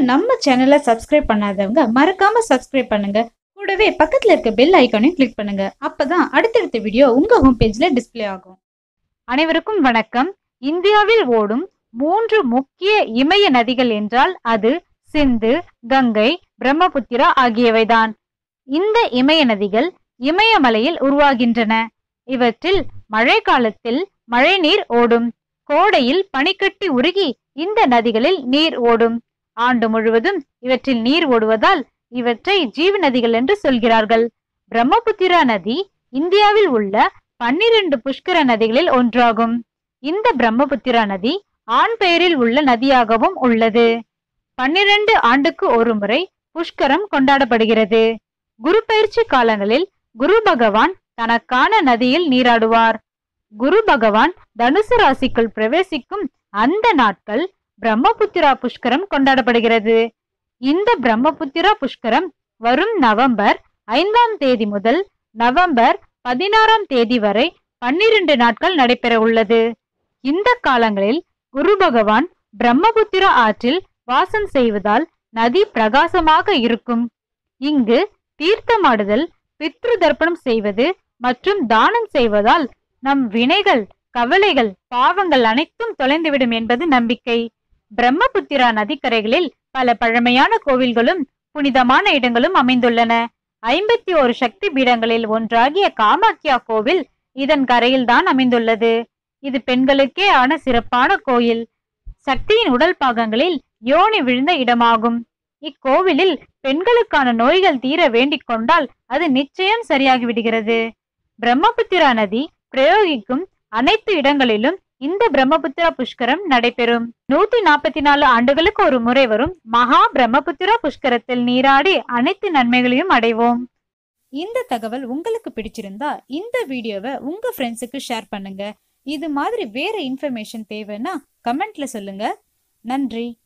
நம்ம சேனலை சப்ஸ்கிரைப் பண்ணாதவங்க மறக்காம சப்ஸ்கிரைப் பண்ணுங்க கூடவே பக்கத்துல இருக்க பெல் ஐக்கானையும் கிளிக் பண்ணுங்க அப்பதான் அடுத்தடுத்த வீடியோ உங்க ஹோம் பேஜ்ல டிஸ்ப்ளே ஆகும் அனைவருக்கும் வணக்கம் இந்தியாவில் ஓடும் மூன்று முக்கிய இமய நதிகள் என்றால் அது சிந்து கங்கை பிரம்மபுத்திரா ஆகியவைதான் இந்த இமய நதிகள் இமயமலையில் உருவாகின்றன இவற்றில் மழை காலத்தில் மழைநீர் ஓடும் கோடையில் பனிக்கட்டி உருகி இந்த நதிகளில் நீர் ஓடும் ஆண்டு முழுவதும் இவற்றில் நீர் ஓடுவதால் இவற்றை ஜீவ நதிகள் என்று சொல்கிறார்கள் பிரம்மபுத்திரா நதி இந்தியாவில் உள்ள பன்னிரண்டு புஷ்கர நதிகளில் ஒன்றாகும் இந்த பிரம்மபுத்திரா நதி ஆண் பெயரில் உள்ள நதியாகவும் உள்ளது பன்னிரண்டு ஆண்டுக்கு ஒரு முறை புஷ்கரம் கொண்டாடப்படுகிறது குரு பயிற்சி காலங்களில் குரு பகவான் தனக்கான நதியில் நீராடுவார் குரு பகவான் தனுசு ராசிக்குள் பிரவேசிக்கும் அந்த நாட்கள் பிரம்மபுத்திரா புஷ்கரம் கொண்டாடப்படுகிறது இந்த பிரம்மபுத்திரா புஷ்கரம் வரும் நவம்பர் ஐந்தாம் தேதி முதல் நவம்பர் பதினாறாம் தேதி வரை பன்னிரண்டு நாட்கள் நடைபெற உள்ளது இந்த காலங்களில் குரு பகவான் பிரம்மபுத்திரா ஆற்றில் வாசம் செய்வதால் நதி பிரகாசமாக இருக்கும் இங்கு தீர்த்தமாடுதல் பித்ரு தர்ப்பணம் செய்வது மற்றும் தானம் செய்வதால் நம் வினைகள் கவலைகள் பாவங்கள் அனைத்தும் தொலைந்துவிடும் என்பது நம்பிக்கை பிரம்மபுத்திரா நதிக்கரைகளில் பல பழமையான கோவில்களும் புனிதமான இடங்களும் அமைந்துள்ளன ஐம்பத்தி ஒரு சக்தி பீடங்களில் ஒன்றாகிய காமாக்கியா கோவில் இதன் கரையில்தான் அமைந்துள்ளது இது பெண்களுக்கே ஆன சிறப்பான கோயில் சக்தியின் உடல் பாகங்களில் யோனி விழுந்த இடமாகும் இக்கோவிலில் பெண்களுக்கான நோய்கள் தீர வேண்டிக் கொண்டால் அது நிச்சயம் சரியாகி விடுகிறது பிரம்மபுத்திரா நதி பிரயோகிக்கும் அனைத்து இடங்களிலும் இந்த பிரம்மபுத்திரா புஷ்கரம் நடைபெறும் நூத்தி நாற்பத்தி நாலு ஆண்டுகளுக்கு ஒரு முறை வரும் மகா பிரம்மபுத்திரா புஷ்கரத்தில் நீராடி அனைத்து நன்மைகளையும் அடைவோம் இந்த தகவல் உங்களுக்கு பிடிச்சிருந்தா இந்த வீடியோவை உங்க ஃப்ரெண்ட்ஸுக்கு ஷேர் பண்ணுங்க இது மாதிரி வேற இன்ஃபர்மேஷன் தேவைன்னா கமெண்ட்ல சொல்லுங்க நன்றி